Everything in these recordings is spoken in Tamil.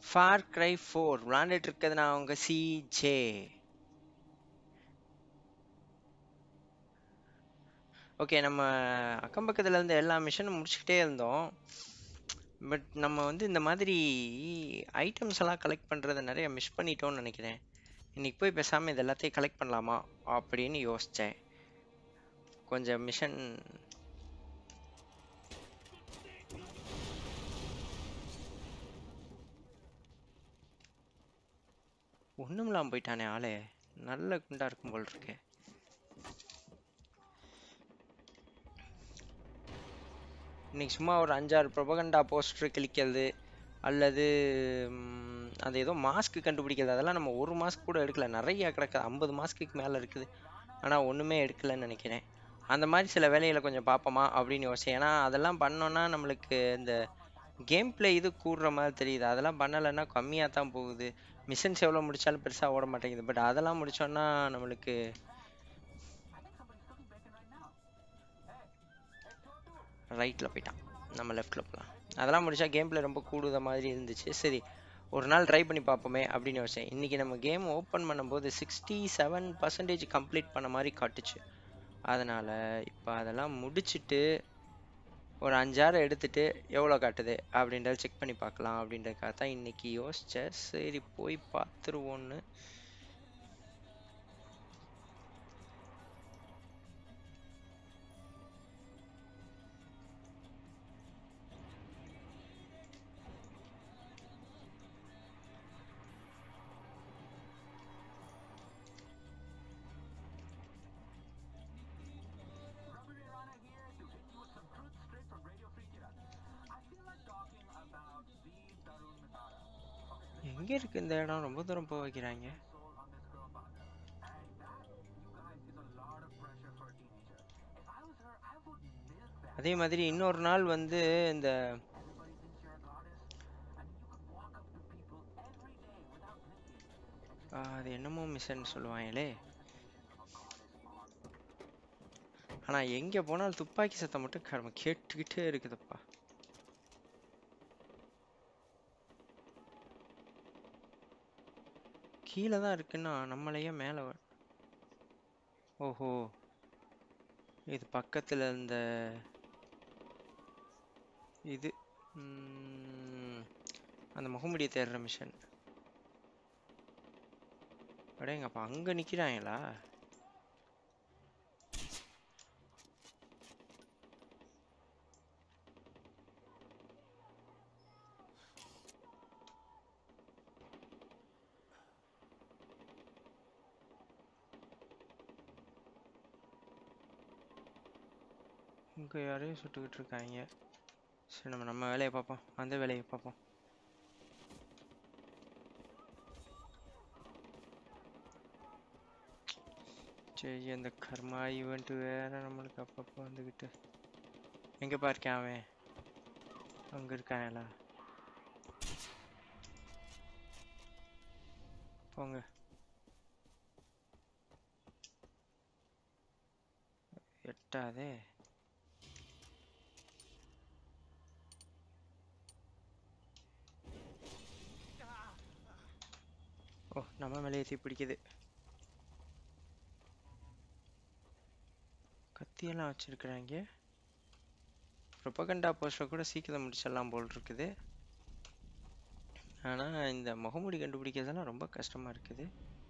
ஃபார் கிரை ஃபோர் விளாண்டுட்டு இருக்கிறது நான் உங்க சிஜே ஓகே நம்ம அக்கம் பக்கத்துல இருந்த எல்லா மிஷனும் முடிச்சுக்கிட்டே இருந்தோம் பட் நம்ம வந்து இந்த மாதிரி ஐட்டம்ஸ் எல்லாம் கலெக்ட் பண்ணுறதை நிறைய மிஸ் பண்ணிட்டோம்னு நினைக்கிறேன் இன்னைக்கு போய் பேசாமல் இது எல்லாத்தையும் கலெக்ட் பண்ணலாமா அப்படின்னு யோசித்தேன் கொஞ்சம் மிஷன் ஒன்றுமில்லாமல் போயிட்டானே ஆளே நல்ல குண்டா இருக்கும் போல் இருக்கு இன்னைக்கு சும்மா ஒரு அஞ்சாறு ப்ரொபகண்டா போஸ்டர் கிளிக்கிறது அல்லது ம், அது ஏதோ மாஸ்க் கண்டுபிடிக்கிறது அதெல்லாம் நம்ம ஒரு மாஸ்க் கூட எடுக்கல நிறைய கிடக்குது ஐம்பது மாஸ்க்குக்கு மேலே இருக்குது ஆனால் ஒன்றுமே எடுக்கலைன்னு நினைக்கிறேன் அந்த மாதிரி சில வேலைகளை கொஞ்சம் பார்ப்போமா அப்படின்னு யோசிச்சேன் ஏன்னா அதெல்லாம் பண்ணோன்னா நம்மளுக்கு இந்த கேம் பிளே இது கூடுற மாதிரி தெரியுது அதெல்லாம் பண்ணலைன்னா கம்மியாக தான் போகுது மிஷன்ஸ் எவ்வளோ முடிச்சாலும் பெருசாக ஓட மாட்டேங்குது பட் அதெல்லாம் முடிச்சோன்னா நம்மளுக்கு ரைட்டில் போயிட்டான் நம்ம லெஃப்ட்டில் போகலாம் அதெல்லாம் முடிச்சா கேம் பிளே ரொம்ப கூடுத மாதிரி இருந்துச்சு சரி ஒரு நாள் ட்ரை பண்ணி பார்ப்போமே அப்படின்னு யோசிச்சேன் இன்றைக்கி நம்ம கேம் ஓப்பன் பண்ணும்போது சிக்ஸ்டி செவன் பர்சன்டேஜ் கம்ப்ளீட் பண்ண மாதிரி காட்டுச்சு அதனால் இப்போ அதெல்லாம் முடிச்சிட்டு ஒரு அஞ்சாறு எடுத்துட்டு எவ்வளோ காட்டுது அப்படின்றத செக் பண்ணி பார்க்கலாம் அப்படின்றதுக்காக தான் இன்னைக்கு யோசித்தேன் சரி போய் பார்த்துருவோன்னு எங்கே இருக்கு இந்த இடம் ரொம்ப தூரம் போக வைக்கிறாங்க அதே மாதிரி இன்னொரு நாள் வந்து இந்த ஆ, அது என்னமோ மிஷன் சொல்லுவாங்களே ஆனா எங்க போனாலும் துப்பாக்கி சத்தம் மட்டும் கடமை கேட்டுக்கிட்டே இருக்குதுப்பா கீழே தான் இருக்குன்னா நம்மளையே மேலே வ- ஓஹோ இது பக்கத்துல இந்த இது ம், அந்த முகமுடியை தேடுற மிஷன் அடேங்கப்பா அங்க நிக்கிறாங்களா இங்க யாரையும் சுட்டுக்கிட்டு இருக்காங்க சரி நம்ம நம்ம வேலையை பார்ப்போம் அந்த வேலையை பார்ப்போம் சரி அந்த கர்மா ஈவெண்ட் வேற நம்மளுக்கு அப்பப்போ வந்துக்கிட்டு எங்க பார்க்கான் அவன் அங்க இருக்காங்களா போங்க எட்டாதே ஓ நம்ம மேலே ஏற்றி பிடிக்குது கத்தியெல்லாம் வச்சிருக்கிறாங்க ப்ரொபகண்டா போஸ்டர் கூட சீக்கிரம் முடிச்சிடலாம் போல் இருக்குது ஆனால் இந்த முகமூடி கண்டுபிடிக்கிறதெல்லாம் ரொம்ப கஷ்டமா இருக்குது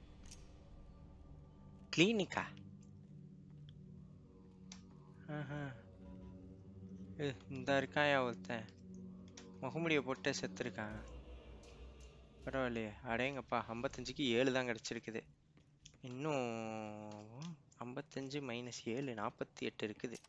கிளினிக்கா ஆஹா ஏ இந்த இருக்காயா ஒருத்தன் முகமுடியை போட்டு செத்துருக்கான் பரவாயில்லையே அடேங்கப்பா ஐம்பத்தஞ்சுக்கு ஏழு தான் கிடச்சிருக்குது இன்னும் ஐம்பத்தஞ்சு மைனஸ் ஏழு நாற்பத்தி எட்டு இருக்குது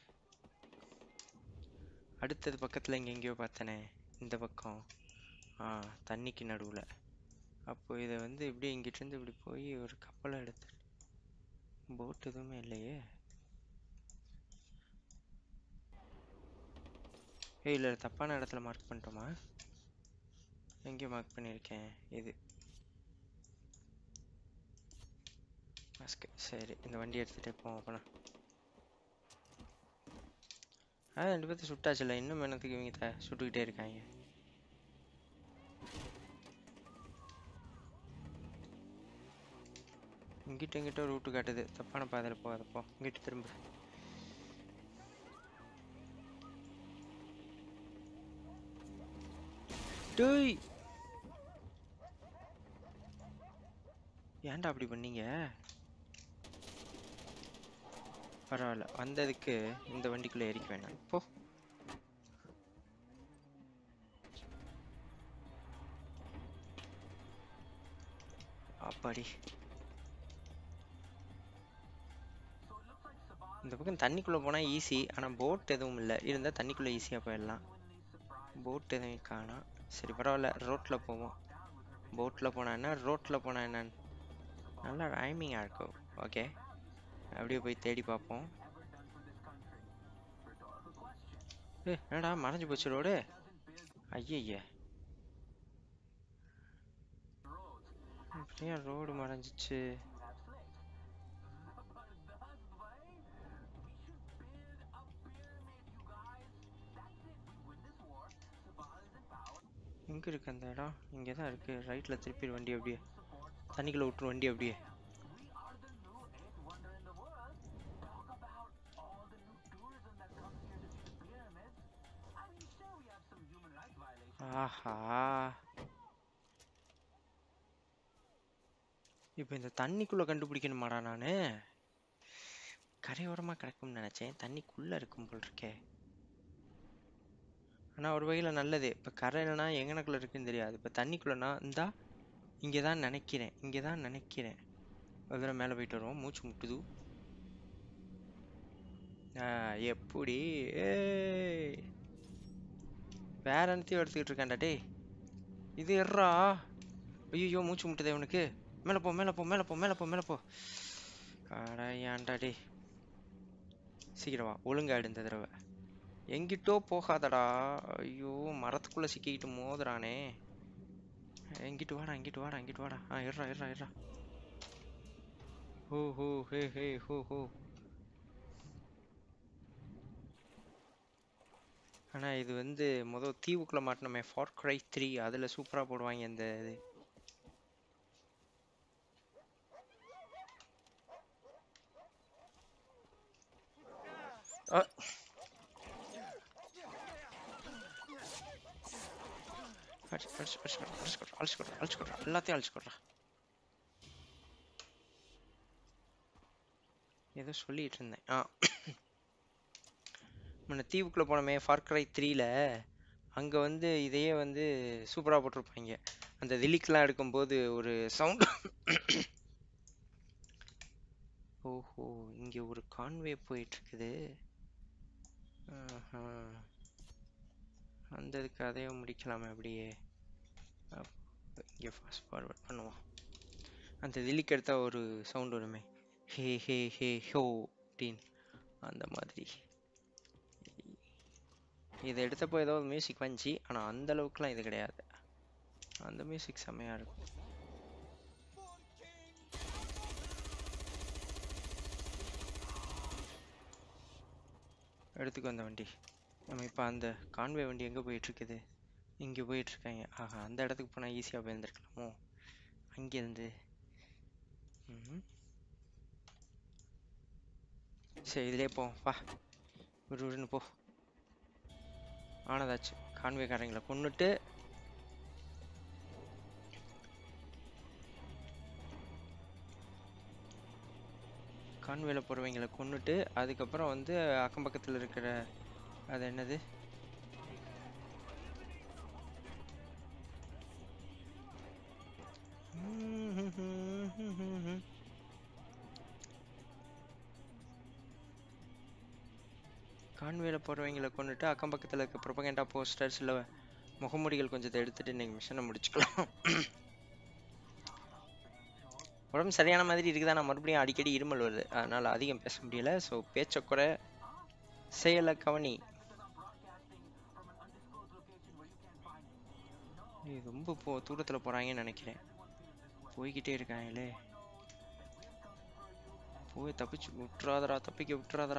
அடுத்தது பக்கத்தில் இங்கே எங்கேயோ பார்த்தனே இந்த பக்கம் ஆ தண்ணிக்கு நடுவில் அப்போ இதை வந்து இப்படி இங்கிட்டிருந்து இப்படி போய் ஒரு கப்பலை எடுத்து போட் எதுவுமே இல்லையே ஏய் இல்லை தப்பான இடத்துல மார்க் பண்ணிட்டோமா எங்கே மார்க் பண்ணியிருக்கேன் இது மாஸ்க் சரி இந்த வண்டி எடுத்துகிட்டே போவோம் அப்போனா ஆ ரெண்டு பேர்த்து சுட்டாச்சுல்ல இன்னும் என்னத்துக்கு இவங்க த சுட்டுக்கிட்டே இருக்காங்க இங்கிட்ட இங்கிட்ட ரூட்டு காட்டுது தப்பான பாதையில் போகாத போ இங்கிட்ட திரும்ப டேய் ஏன்டா அப்படி பண்ணீங்க பரவாயில்ல வந்ததுக்கு இந்த வண்டிக்குள்ள ஏறிக்க வேணாம் போ அப்பாடி இந்த பக்கம் தண்ணிக்குள்ள போனா ஈஸி ஆனா போட் எதுவும் இல்லை இருந்தா தண்ணிக்குள்ள ஈஸியா போயிடலாம் போட் எதுவும் காணோம் சரி பரவாயில்ல ரோட்ல போவோம் போட்ல போனா என்ன ரோட்ல போனா என்னன்னு நல்லா ரைமிங்கா இருக்கும் ஓகே அப்படியே போய் தேடி பார்ப்போம் ஏ என்னடா மறைஞ்சு போச்சு ரோடு ஐயய்ய அப்படியே ரோடு மறைஞ்சிச்சு எங்க இருக்கு அந்த இடம் இங்கே தான் இருக்கு ரைட்ல திருப்பி வண்டி அப்படியே தண்ணிக்குள்ள விட்டுரு வண்டி அப்படியே ஆஹா இப்போ இந்த தண்ணிக்குள்ள கண்டுபிடிக்கணுமாடா நானு கரையோரமா கிடக்கும்னு நினைச்சேன் தண்ணிக்குள்ள இருக்கும் போல் இருக்கே ஆனா ஒரு வகையில நல்லது இப்ப கரையிலனா எங்கனக்குள்ள இருக்குன்னு தெரியாது இப்ப தண்ணிக்குள்ளனா இந்தா இங்கே தான் நினைக்கிறேன் இங்கே தான் நினைக்கிறேன் ஒரு தடவை மேலே போயிட்டு வருவோம் மூச்சு முட்டுது ஆ, எப்படி ஏய் வேற என்னத்தையும் எடுத்துக்கிட்டு இருக்கான்டா டேய் இது எர்றா ஐயோ மூச்சு முட்டுதே உனக்கு மேலே போ மேலே போ மேலே போ மேலே போ மேலே போ அடா ஏன்டா டேய் சீக்கிரம் வா ஒழுங்காடு இந்த தடவை எங்கிட்டோ போகாதடா ஐயோ மரத்துக்குள்ள சிக்கிக்கிட்டு மோதுறானே எங்கிட்டு வாடா இங்கிட்டு வாடா இங்கிட்டு வாடா ஆ இருடா இருடா இருடா ஹோ ஹோ ஹே ஹே ஹோ ஹோ ஆனா இது வந்து முதல் தீவுக்குள்ள மாட்டினமே ஃபார் கிரை த்ரீ அதுல சூப்பரா போடுவாங்க இந்த இது அ. அடிச்சு அடிச்சு அடிச்சு கொட்றா, அடிச்சு கொட்றா, அடிச்சு கொட்றா, அடிச்சு கொட்றா, எல்லாத்தையும் அழிச்சு கொட்றா ஏதோ சொல்லிட்டு இருந்தேன் ஆ முன்ன தீவுக்குள்ள போனோமே ஃபார் கிரை த்ரீல அங்க வந்து இதையே வந்து சூப்பரா போட்டிருப்பாங்க அந்த திலிக்கெல்லாம் எடுக்கும்போது ஒரு சவுண்ட் ஓஹோ இங்க ஒரு கான்வே போயிட்டு இருக்குது ஆஹா. அந்த இதுக்கு அதையும் முடிக்கலாமே அப்படியே அப்ப இங்க ஃபாஸ்ட் ஃபார்வர்ட் பண்ணுவோம் அந்த திலிக்கு எடுத்தா ஒரு சவுண்ட் வருமே ஹே ஹே ஹே ஹோ அப்படின்னு அந்த மாதிரி இதை எடுத்தப்போ ஏதோ ஒரு மியூசிக் வந்துச்சு ஆனா அந்த அளவுக்குலாம் இது கிடையாது அந்த மியூசிக் செம்மையா இருக்கும் எடுத்துக்கோ அந்த வண்டி நம்ம இப்போ அந்த கான்வே வண்டி எங்கே போயிட்டு இருக்குது இங்கே போயிட்டு இருக்காங்க ஆஹா அந்த இடத்துக்கு போனால் ஈஸியாக போயிருந்துருக்கலாமோ அங்கேருந்து ம்ஹும். சரி இதுலேயே போ வா விடு விடுன்னு போ ஆனதாச்சு கான்வேக்காரங்களை கொன்னுட்டு கான்வேல போகிறவங்களை கொன்னுட்டு அதுக்கப்புறம் வந்து அக்கம் பக்கத்தில் இருக்கிற அது என்னது கான்வேல போகிறவங்களை கொண்டுட்டு அக்கம் பக்கத்தில் இருக்க ப்ரொபகேண்டா போஸ்டர்ஸ் இல்லை முகமூடிகள் கொஞ்சத்தை எடுத்துட்டு இன்னைக்கு மிஷனை முடிச்சுக்கலாம் உடம்பு சரியான மாதிரி இருக்குதா நான் மறுபடியும் அடிக்கடி இருமல் வருது அதனால அதிகம் பேச முடியல ஸோ பேச்ச குறை செயலை கவனி ஏய், ரொம்ப போ தூரத்தில் போகிறாங்கன்னு நினைக்கிறேன் போய்கிட்டே இருக்காங்களே போய் தப்பிச்சு விட்டுறாதடா தப்பிக்க விட்டுறாதடா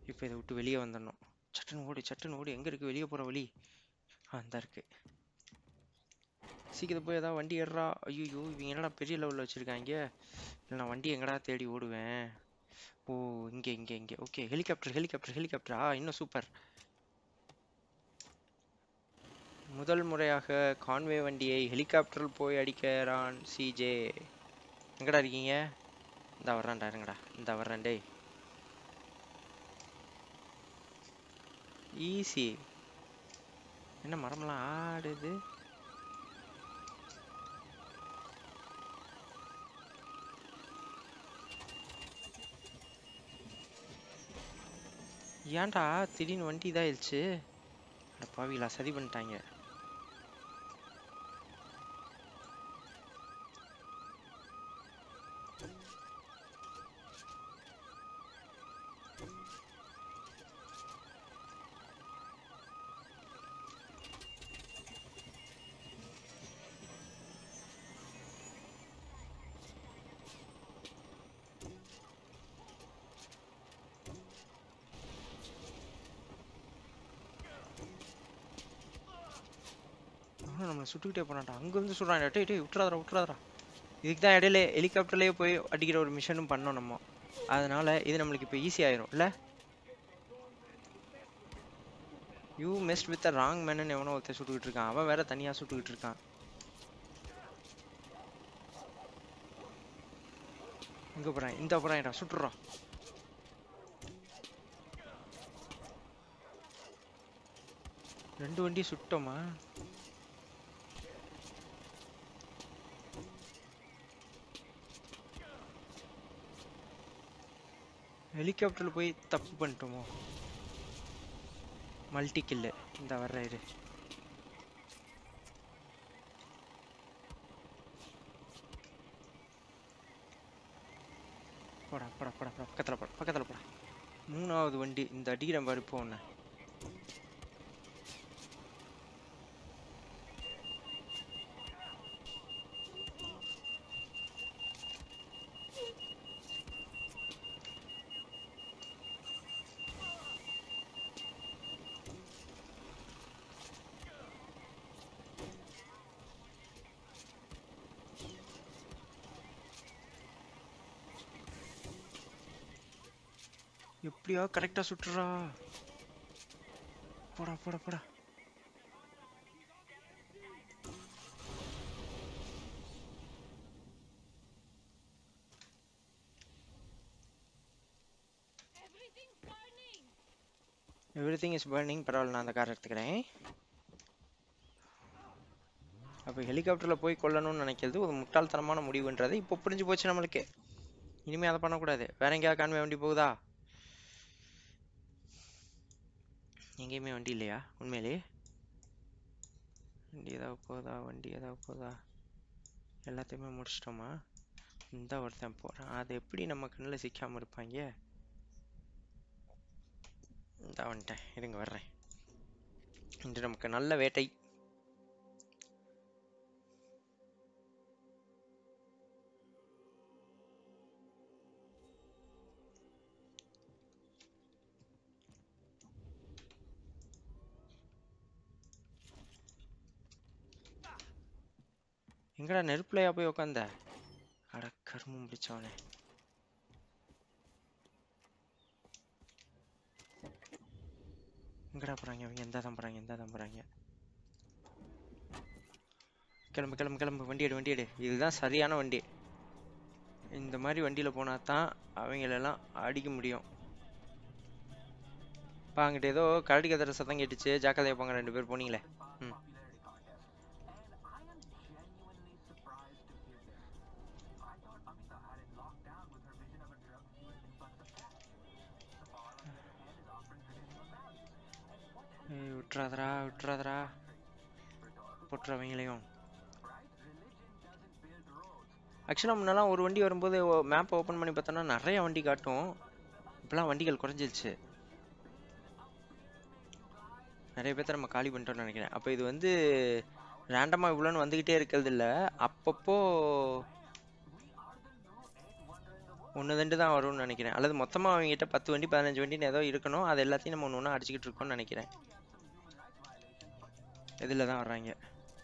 இப்போ இதை விட்டு வெளியே வந்துடணும் சட்டுன்னு ஓடு சட்டுன்னு ஓடு எங்கே இருக்குது வெளியே போகிற வழி ஆ இந்த இருக்கு சீக்கிரம் போய் ஏதாவது வண்டி ஏறுறா ஐயோ இவங்க என்னடா பெரிய லெவலில் வச்சுருக்காங்க இல்லை நான் வண்டி எங்கடா தேடி ஓடுவேன் ஓ இங்கே இங்கே இங்கே ஓகே ஹெலிகாப்டர் ஹெலிகாப்டர் ஹெலிகாப்டர் ஆ இன்னும் சூப்பர் முதல் முறையாக கான்வே வண்டியை ஹெலிகாப்டரில் போய் அடிக்கிறான் சிஜே எங்கடா இருக்கீங்க இந்த வர்றான்டா இருங்கடா இந்த வர்றேன் டேய் ஈஸி என்ன மரம்லாம் ஆடுது ஏன்டா திடீர்னு வண்டி இதாயிடுச்சு அட பாவிகளா சதி பண்ணிட்டாங்க அவனும் நம்மளை சுட்டுக்கிட்டே போனான்டா அங்கேருந்து சுடுறான் டேய் டேய் விட்டுறாதடா விட்டுறாதடா இதுக்கு தான் இடையில ஹெலிகாப்டர்லேயே போய் அடிக்கிற ஒரு மிஷனும் பண்ணோம் நம்ம அதனால இது நம்மளுக்கு இப்போ ஈஸி ஆயிரும் இல்லை you missed with wrong man எவனோ ஒருத்தன் சுட்டுக்கிட்டு இருக்கான் அவன் வேற தனியாக சுட்டுக்கிட்டு இருக்கான் இங்க போறான் இந்த போறான்டா சுட்டுறான் ரெண்டு வண்டி சுட்டோமா ஹெலிகாப்டர்ல போய் தப்பு பண்ணிட்டோமோ மல்டி கில்லு இந்த வர்ற இரு போடா போடா போடா போடா பக்கத்தில் போடா பக்கத்தில் போடா மூணாவது வண்டி இந்த அடிக்கிற மாதிரி போன எப்படியா கரெக்டாக சுட்டுறா போடா போடா போடா எவ்ரி திங் இஸ் பர்னிங் பரவாயில்ல நான் அந்த கார் எடுத்துக்கிறேன் அப்போ ஹெலிகாப்டரில் போய் கொல்லணும்னு நினைக்கிறது ஒரு முட்டாள்தனமான முடிவுன்றது இப்போ புரிஞ்சு போச்சு நம்மளுக்கு இனிமே அதை பண்ணக்கூடாது வேற எங்கேயாவது கான்வே வண்டி போகுதா எங்கேயுமே வண்டி இல்லையா உண்மையிலே வண்டி ஏதாவது போதா வண்டி ஏதாவது போதா எல்லாத்தையுமே முடிச்சிட்டோமா இந்த ஒருத்தன் போகிறான் அது எப்படி நம்ம கண்ணில் சிக்காமல் இருப்பாங்க இந்த வந்துட்டேன் இருங்க வர்றேன் இன்று நமக்கு நல்ல வேட்டை எங்கடா நெருப்புலையா போய் உக்காந்த அட கருமம் பிடிச்சவனே எங்கடா போறாங்க அவங்க எந்த தான் போறாங்க எந்த தான் போறாங்க கிளம்பு கிளம்பு கிளம்பு வண்டி எடு வண்டி எடு இதுதான் சரியான வண்டி இந்த மாதிரி வண்டியில போனா தான் அவங்களெல்லாம் அடிக்க முடியும் பா அங்கிட்ட ஏதோ கரடி கத்துற சத்தம் கேட்டுச்சு ஜாக்கிரதையா போங்க ரெண்டு பேர் போனீங்களே ம் ஏய் விட்றாதடா விட்றாதடா போட்டுறவங்களையும் ஆக்சுவலாக முன்னெல்லாம் ஒரு வண்டி வரும்போது மேப் ஓப்பன் பண்ணி பார்த்தோன்னா நிறைய வண்டி காட்டும் இப்போலாம் வண்டிகள் குறைஞ்சிருச்சு நிறைய பேர்த்த நம்ம காலி பண்ணிட்டோம்னு நினைக்கிறேன் அப்போ இது வந்து ரேண்டமாக இவ்வளோன்னு வந்துக்கிட்டே இருக்கிறது இல்ல அப்பப்போ ஒன்று ரெண்டு தான் வரும்னு நினைக்கிறேன் அல்லது மொத்தமாக அவங்ககிட்ட பத்து வண்டி பதினஞ்சு வண்டின்னு ஏதோ இருக்கணும் அது எல்லாத்தையும் நம்ம ஒன்று ஒன்றா அடிச்சுக்கிட்டு இருக்கோம்னு நினைக்கிறேன் இதில் தான் வர்றாங்க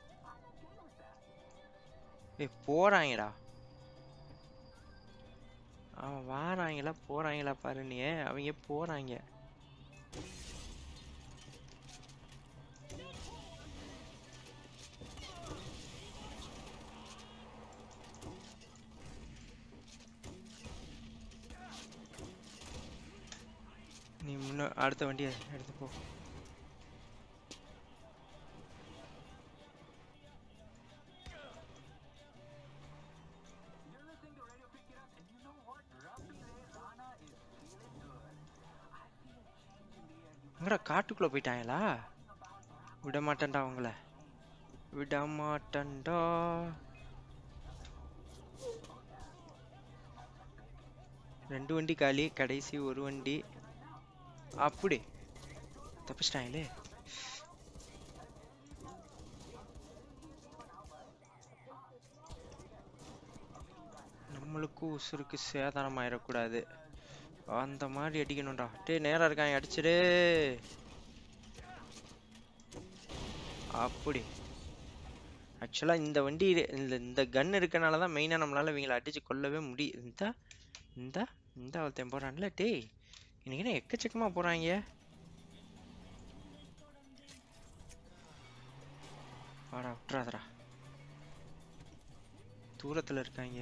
ஏய் போகிறாங்கடா அவன் வாராங்களா போகிறாங்களா பாரு நீ அவங்க போகிறாங்க நீ முன்ன அடுத்த வண்டியை எடுத்து போ எங்கடா காட்டுக்குள்ள போயிட்டாங்களா விட மாட்டேன்டா அவங்கள விட மாட்டேன்டா ரெண்டு வண்டி காலி கடைசி ஒரு வண்டி அப்படி தப்பிச்சிட்டாங்களே நம்மளுக்கும் உசுருக்கு சேதாரம் ஆயிடக்கூடாது அந்த மாதிரி அடிக்கணும்டா டேய் நேரா இருக்காங்க அடிச்சிடு அப்படி ஆக்சுவலாக இந்த வண்டி இரு- இந்த இந்த கன் இருக்கனால தான் மெயினாக நம்மளால இவங்களை அடிச்சு கொல்லவே முடியும் இந்த இந்த இந்த ஒருத்தன் போறான்ல டேய் இன்னைக்கு என்ன எக்கச்சக்கமா போறாங்க வாடா விட்றாதடா தூரத்துல இருக்காங்க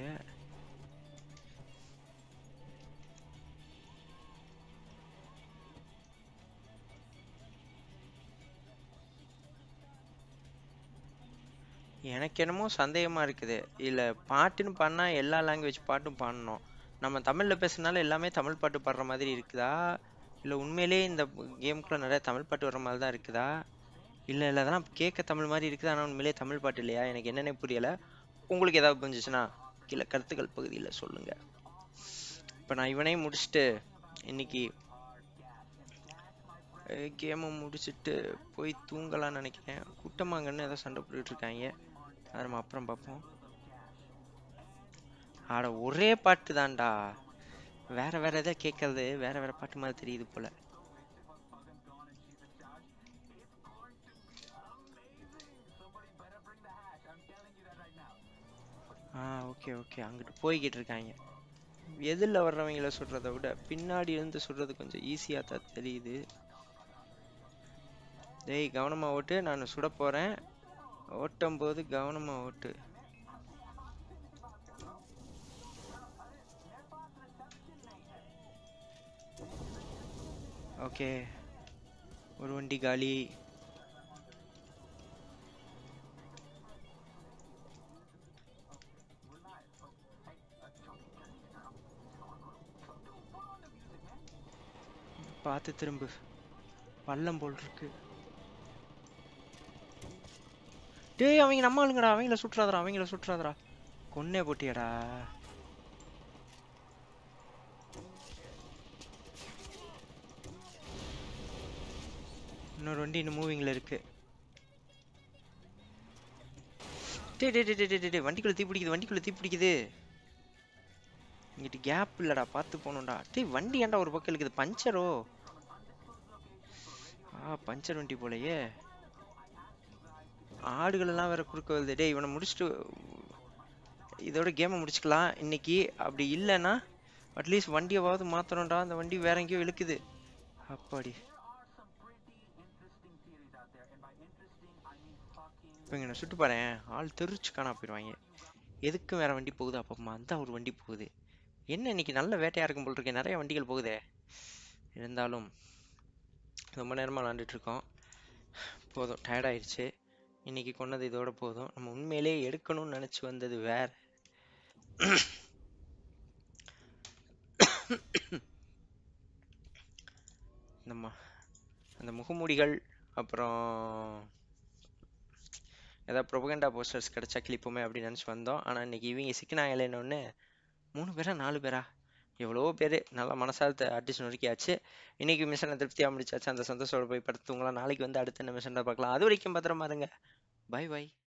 எனக்கு என்னமோ சந்தேகமா இருக்குது இல்ல பாட்டுன்னு பண்ணா எல்லா லாங்குவேஜ் பாட்டும் பாடணும் நம்ம தமிழ்ல பேசுனால எல்லாமே தமிழ் பாட்டு பாடுற மாதிரி இருக்குதா இல்ல உண்மையிலேயே இந்த கேமுக்குள்ள நிறைய தமிழ் பாட்டு வர்ற மாதிரி தான் இருக்குதா இல்ல இல்ல அதெல்லாம் கேட்க தமிழ் மாதிரி இருக்குதா ஆனா உண்மையிலேயே தமிழ் பாட்டு இல்லையா எனக்கு என்னன்னே புரியல உங்களுக்கு ஏதாவது புரிஞ்சுச்சுன்னா கீழே கருத்துக்கள் பகுதியில சொல்லுங்க இப்ப நான் இவனையும் முடிச்சுட்டு இன்னைக்கு கேமை முடிச்சுட்டு போய் தூங்கலாம்னு நினைக்கிறேன் குட்டமாங்கன்னு ஏதோ சண்டை போட்டுட்டு இருக்காங்க அதை நம்ம அப்புறம் பார்ப்போம் ஆட ஒரே பாட்டு தான்டா வேற வேற எதை கேட்கறது வேற வேற பாட்டு மாதிரி தெரியுது போல ஆ ஓகே ஓகே அங்கிட்டு போய்கிட்டு இருக்காங்க எதிரில் வர்றவங்கள சுடுறதை விட பின்னாடி இருந்து சுடுறது கொஞ்சம் ஈஸியாக தான் தெரியுது டேய் கவனமா ஓட்டு நான் சுட போறேன் ஓட்டும் போது கவனமா ஓட்டு ஓகே ஒரு வண்டி காலி பார்த்து திரும்பு பள்ளம் போல் இருக்கு டேய் அவங்க நம்ம ஆளுங்கடா அவங்கள சுட்டுறாதடா அவங்கள சுட்டுறாதடா கொன்னே போட்டியடா இன்னொரு வண்டி இன்னும் மூவிங்ல இருக்கு டேய் டேய் டேய் டேய் டேய், டேய் வண்டிக்குள்ள தீ பிடிக்குது வண்டிக்குள்ள தீ பிடிக்குது இங்கிட்டு கேப் இல்லடா பார்த்து போகணும்டா டேய் வண்டி ஏன்டா ஒரு பக்கம் இருக்குது பஞ்சரோ ஆ பஞ்சர் வண்டி போலயே ஆடுகள் எல்லாம் வேற குறுக்க வருது டேய் இவனை முடிச்சுட்டு இதோட கேமை முடிச்சுக்கலாம் இன்னைக்கு அப்படி இல்லைன்னா அட்லீஸ்ட் வண்டியவாவது மாத்தணும்டா அந்த வண்டி வேற எங்கேயோ இழுக்குது அப்பாடி இப்போ இங்கே சுட்டு பாறேன் ஆள் தெரிச்சு காணா போயிடுவாங்க எதுக்கும் வேற வண்டி போகுது அப்பமா அந்த ஒரு வண்டி போகுது என்ன இன்னைக்கு நல்ல வேட்டையா இருக்கும் போல் இருக்கே நிறைய வண்டிகள் போகுதே இருந்தாலும் ரொம்ப நேரமா விளாண்டுட்டு இருக்கோம் போதும் டயர்ட் ஆயிடுச்சு இன்னைக்கு கொன்னது இதோட போதும் நம்ம உண்மையிலேயே எடுக்கணும்னு நினைச்சு வந்தது வேற நம்ம அந்த முகமூடிகள் அப்புறம் ஏதாவது ப்ரொபகண்டா போஸ்டர்ஸ் கிடைச்சா கிளிப்போமே அப்படின்னு நினச்சி வந்தோம் ஆனால் இன்னைக்கு இவங்க சிக்கினாங்களேன்னு மூணு பேரா நாலு பேரா எவ்வளோ பேர் நல்லா மனசாலத்தை அடிச்சு நொறுக்கியாச்சு இன்னைக்கு மிஷனை திருப்தியாக முடிச்சாச்சு அந்த சந்தோஷத்தோட போய் படுத்துங்களா நாளைக்கு வந்து அடுத்த என்ன மிஷன் பார்க்கலாம் அது வரைக்கும் பத்திரமா இருங்க பை பை